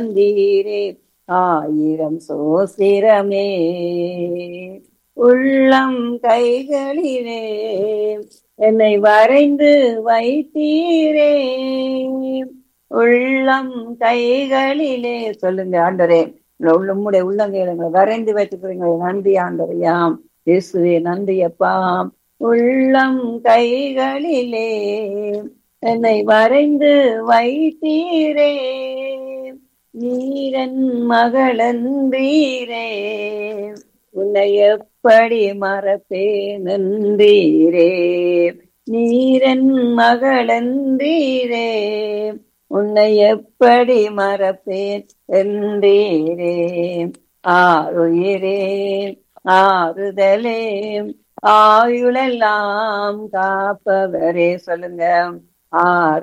தந்தீரே ஆயிரம் சோசிரமே உள்ளம் கைகளிலே என்னை வரைந்து வைத்தீரே உள்ளம் கைகளிலே சொல்லுங்க ஆண்டரே உம்முடைய உள்ளங்கைகளை வரைந்து வைத்துக்கிறீங்களே நன்றி ஆண்டரையாம் இயேசுவே நன்றி அப்பா உள்ளம் கைகளிலே என்னை வரைந்து வைத்தீரே நீரன் மகளன்றீரே உன்னை எப்படி மறப்பேன் நன்றீரே நீரன் மகளன்றீரே உன்னை எப்படி மறப்பேன் என்றீரே ஆறுயிரே ஆறுதலே ஆயுளெல்லாம் காப்பவரே சொல்லுங்க ஆறு